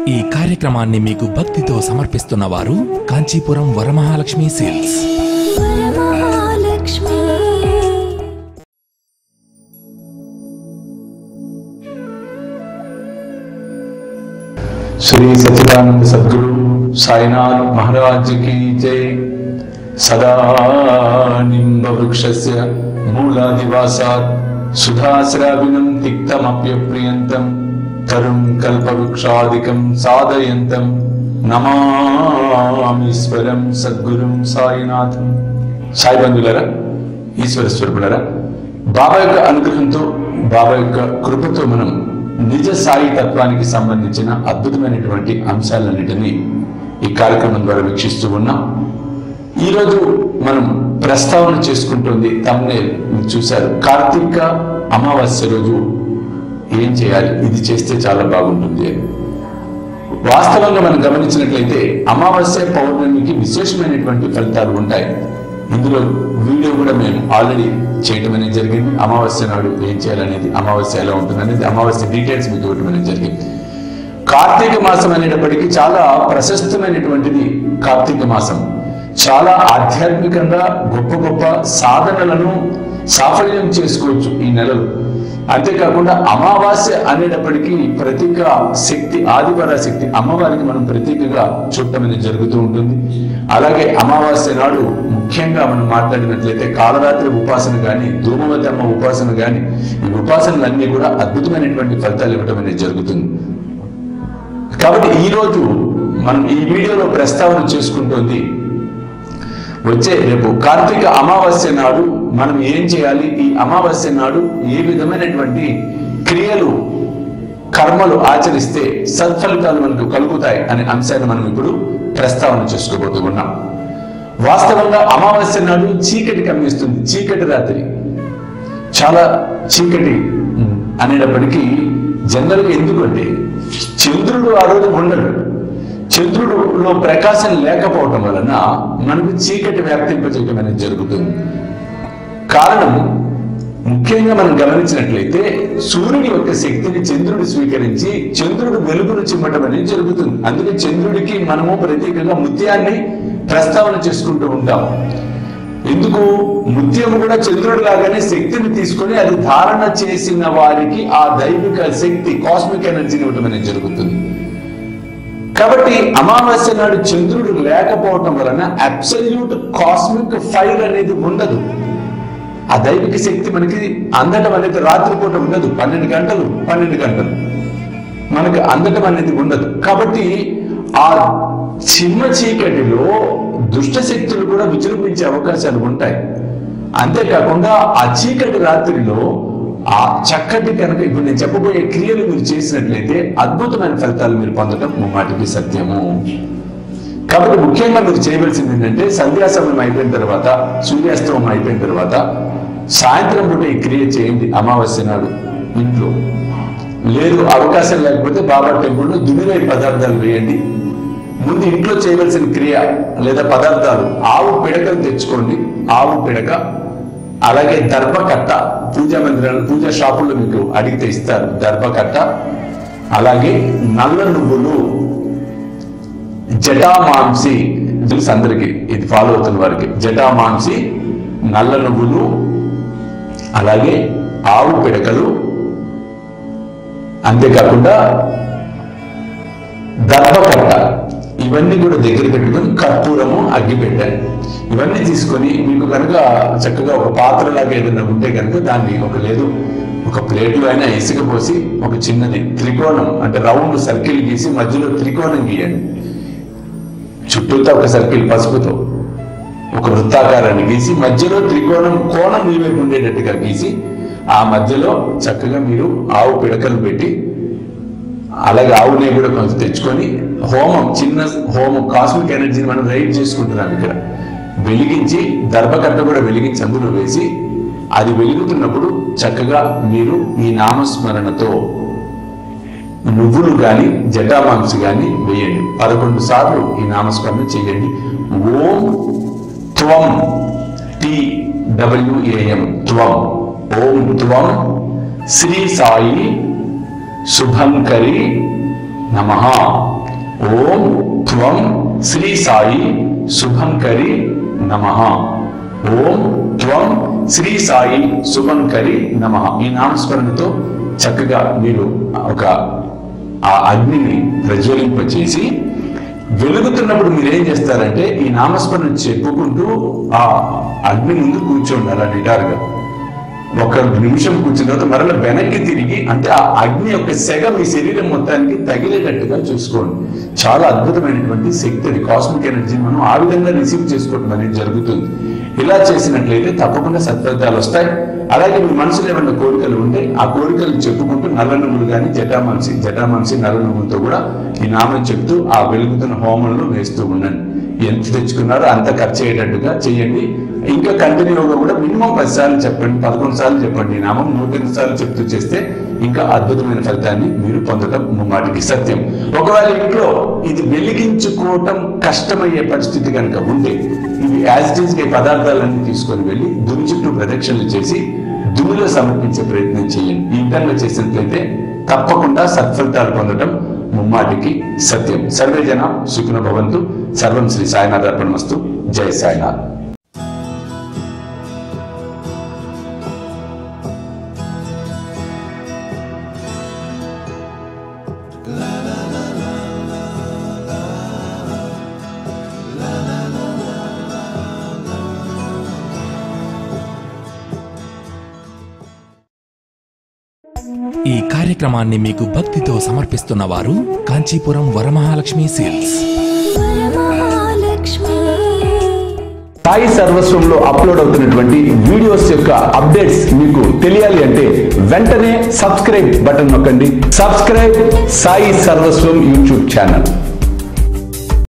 ఈ కార్యక్రమాన్ని మీకు భక్తితో సమర్పిస్తున్న వారు కాంచీపురం వరమహాలక్ష్మి సేల్స్ వరమహాలక్ష్మి श्री सच्चिदानंद सदगुरु साईनाथ महाराज की जय सदा निम्ब वृक्षस्य मूलादिवासात् सुधाश्राविणं तिक्तमप्यप्रियन्तं तरुं कल्पवृक्षादिकं साधयन्तं నమామీశ్వరం సద్గురుం సాయినాథం సాయి బంధువులరా ఈశ్వర స్వరూపులరా బాబా యొక్క అనుగ్రహంతో బాబా యొక్క కృపతో మనం నిజ సాయి తత్వానికి సంబంధించిన అద్భుతమైనటువంటి అంశాలన్నిటినీ ఈ కార్యక్రమం ద్వారా వీక్షిస్తూ ఉన్నాం ఈరోజు మనం ప్రస్తావన చేసుకుంటుంది తమ్నే చూశారు కార్తీక అమావాస్య రోజు ఏం చేయాలి ఇది చేస్తే చాలా బాగుంటుంది అని వాస్తవంగా మనం గమనించినట్లయితే అమావాస్య పౌర్ణమికి విశేషమైనటువంటి ఫలితాలు ఉంటాయి ఇందులో వీడియో కూడా మేము ఆల్రెడీ చేయడం అనేది జరిగింది అమావాస్య నాడు ఏం చేయాలనేది అమావాస్య ఎలా ఉంటుంది అనేది అమావాస్య డీటెయిల్స్ మీకు ఇవ్వడం అనేది జరిగింది కార్తీక మాసం అనేటప్పటికీ చాలా ప్రశస్తమైనటువంటిది కార్తీక మాసం చాలా ఆధ్యాత్మికంగా గొప్ప గొప్ప సాధనలను సాఫల్యం చేసుకోవచ్చు ఈ నెలలు అంతేకాకుండా అమావాస్య అనేటప్పటికీ ప్రతీక శక్తి ఆదిపర శక్తి అమ్మవారికి మనం ప్రతీకగా చూడటం అనేది జరుగుతూ ఉంటుంది అలాగే అమావాస్య నాడు ముఖ్యంగా మనం మాట్లాడినట్లయితే కాలరాత్రి ఉపాసన కానీ ధూమవతి అమ్మ ఉపాసన కానీ ఈ ఉపాసనలన్నీ కూడా అద్భుతమైనటువంటి ఫలితాలు ఇవ్వటం అనేది జరుగుతుంది కాబట్టి ఈ రోజు మనం ఈ వీడియోలో ప్రస్తావన చేసుకుంటోంది వచ్చే రేపు కార్తీక అమావాస్య నాడు మనం ఏం చేయాలి ఈ అమావాస్య నాడు ఏ విధమైనటువంటి క్రియలు కర్మలు ఆచరిస్తే సత్ఫలితాలు మనకు కలుగుతాయి అనే అంశాన్ని మనం ఇప్పుడు ప్రస్తావన చేసుకోబోతూ ఉన్నాం వాస్తవంగా అమావాస్య నాడు చీకటి కమ్మిస్తుంది చీకటి రాత్రి చాలా చీకటి అనేటప్పటికీ జనరల్గా ఎందుకంటే చంద్రుడు ఆ రోజు ఉండడు చంద్రుడులో ప్రకాశం లేకపోవటం వలన మనకు చీకటి వ్యాప్తింపజేయటం అనేది జరుగుతుంది కారణం ముఖ్యంగా మనం గమనించినట్లయితే సూర్యుడి యొక్క శక్తిని చంద్రుడు స్వీకరించి చంద్రుడు వెలుగును చిమ్మటం అనేది జరుగుతుంది అందుకే చంద్రుడికి మనము ప్రత్యేకంగా ముత్యాన్ని ప్రస్తావన చేసుకుంటూ ఉంటాం ఎందుకు ముత్యం కూడా చంద్రుడు లాగానే శక్తిని తీసుకొని అది ధారణ చేసిన వారికి ఆ దైవిక శక్తి కాస్మిక్ ఎనర్జీని ఇవ్వటం అనేది జరుగుతుంది కాబట్టి అమావాస్య నాడు చంద్రుడు లేకపోవటం వలన అబ్సల్యూట్ కాస్మిక్ ఫైర్ అనేది ఉండదు ఆ దైవిక శక్తి మనకి అందటం అనేది రాత్రిపూట ఉండదు పన్నెండు గంటలు పన్నెండు గంటలు మనకి అందటం అనేది ఉండదు కాబట్టి ఆ చిన్న చీకటిలో దుష్ట శక్తులు కూడా విజృంభించే అవకాశాలు ఉంటాయి అంతేకాకుండా ఆ చీకటి రాత్రిలో ఆ చక్కటి కనుక ఇప్పుడు నేను చెప్పబోయే క్రియలు మీరు చేసినట్లయితే అద్భుతమైన ఫలితాలు మీరు పొందడం ముమ్మాటికి సత్యము కాబట్టి ముఖ్యంగా మీరు చేయవలసింది ఏంటంటే సంధ్యా సమయం అయిపోయిన తర్వాత సూర్యాస్తమం అయిపోయిన తర్వాత సాయంత్రం పూట ఈ క్రియ చేయండి అమావాస్య నాడు ఇంట్లో లేదు అవకాశం లేకపోతే బాబా టెంపుల్లో దుమిరై పదార్థాలు వేయండి ముందు ఇంట్లో చేయవలసిన క్రియ లేదా పదార్థాలు ఆవు పిడకలు తెచ్చుకోండి ఆవు పిడక అలాగే దర్భకట్ట పూజా మందిరాలు పూజా షాపుల్లో మీకు అడిగితే ఇస్తారు దర్భకట్ట అలాగే నల్ల నువ్వులు జటామాంసి తెలుసు అందరికి ఇది ఫాలో అవుతున్న వారికి జటామాంసి నల్ల నువ్వులు అలాగే ఆవు పిడకలు అంతేకాకుండా దర్భకట్ట ఇవన్నీ కూడా దగ్గర పెట్టుకొని కర్పూరము అగ్గి పెట్టాను ఇవన్నీ తీసుకొని మీకు కనుక చక్కగా ఒక పాత్రలాగా ఏదైనా ఉంటే కనుక దాన్ని ఒక లేదు ఒక ప్లేట్లో అయినా ఇసుక పోసి ఒక చిన్నది త్రికోణం అంటే రౌండ్ సర్కిల్ గీసి మధ్యలో త్రికోణం గీయండి చుట్టూతో ఒక సర్కిల్ పసుపుతో ఒక వృత్తాకారాన్ని గీసి మధ్యలో త్రికోణం కోణం మీ వైపు ఉండేటట్టుగా గీసి ఆ మధ్యలో చక్కగా మీరు ఆవు పిడకలు పెట్టి అలాగే ఆవు నెయ్యి కూడా కొంచెం తెచ్చుకొని హోమం చిన్న హోమం కాస్మిక్ ఎనర్జీని మనం రైడ్ చేసుకుంటున్నాం ఇక్కడ వెలిగించి దర్భకట్ట కూడా వెలిగించి అందులో వేసి అది వెలుగుతున్నప్పుడు చక్కగా మీరు ఈ నామస్మరణతో నువ్వులు కానీ జటామాంసి కానీ వేయండి పదకొండు సార్లు ఈ నామస్మరణ చేయండి ఓం త్వం టి డబ్ల్యూఏఎం త్వం ఓం త్వం శ్రీ సాయి శుభంకరి నమ ఓం త్వం శ్రీ సాయి శుభంకరి నమ ఓం త్వం శ్రీ సాయి శుభంకరి నమ ఈ నామస్మరణతో చక్కగా మీరు ఒక ఆ అగ్నిని ప్రజ్వలింపచేసి వెలుగుతున్నప్పుడు మీరు ఏం చేస్తారంటే ఈ నామస్మరణ చెప్పుకుంటూ ఆ అగ్ని ముందు కూర్చోండి అలా నిటారుగా ఒక నిమిషం కూర్చున్న తర్వాత మరల వెనక్కి తిరిగి అంటే ఆ అగ్ని యొక్క సెగ మీ శరీరం మొత్తానికి తగిలేటట్టుగా చూసుకోండి చాలా అద్భుతమైనటువంటి శక్తి అది కాస్మిక్ ఎనర్జీ మనం ఆ విధంగా రిసీవ్ చేసుకోవడం అనేది జరుగుతుంది ఇలా చేసినట్లయితే తప్పకుండా సత్ఫలితాలు వస్తాయి అలాగే మీ మనసులో ఏమైనా కోరికలు ఉంటే ఆ కోరికలు చెప్పుకుంటూ నల్ల నువ్వులు కానీ జటామాంసి జటామాంసి నల్ల నువ్వులతో కూడా ఈ నామం చెప్తూ ఆ వెలుగుతున్న హోమంలో వేస్తూ ఉండండి ఎంత తెచ్చుకున్నారో అంత ఖర్చు అయ్యేటట్టుగా చేయండి ఇంకా కంటిన్యూగా కూడా మినిమం పది సార్లు చెప్పండి పదకొండు సార్లు చెప్పండి ఈ నామం నూట ఎనిమిది సార్లు చెప్తూ చేస్తే ఇంకా అద్భుతమైన ఫలితాన్ని మీరు పొందడం ముమ్మాటికి సత్యం ఒకవేళ ఇంట్లో ఇది వెలిగించుకోవటం కష్టమయ్యే పరిస్థితి కనుక ఉంటే ఇవి యాజ్ ఇట్ ఈస్ ఈ పదార్థాలన్నీ తీసుకొని వెళ్ళి దుని చుట్టూ ప్రదక్షిణలు చేసి దుమిలో సమర్పించే ప్రయత్నం చేయండి ఈ విధంగా చేసినట్లయితే తప్పకుండా సత్ఫలితాలు పొందడం ముమ్మాటికి సత్యం సర్వే జన సుఖిన భవంతు సర్వం శ్రీ సాయినాథ్ అర్పణమస్తు జై సాయినాథ్ ఈ కార్యక్రమాన్ని మీకు భక్తితో సమర్పిస్తున్న వారు కాంచీపురం వరమహాలక్ష్మి సేల్స్ వరమహాలక్ష్మి సాయి సర్వస్వంలో అప్లోడ్ అవుతున్నటువంటి వీడియోస్ యొక్క అప్డేట్స్ మీకు తెలియాలి అంటే వెంటనే సబ్స్క్రైబ్ బటన్ నొక్కండి subscribe Sai Sarvasvam YouTube channel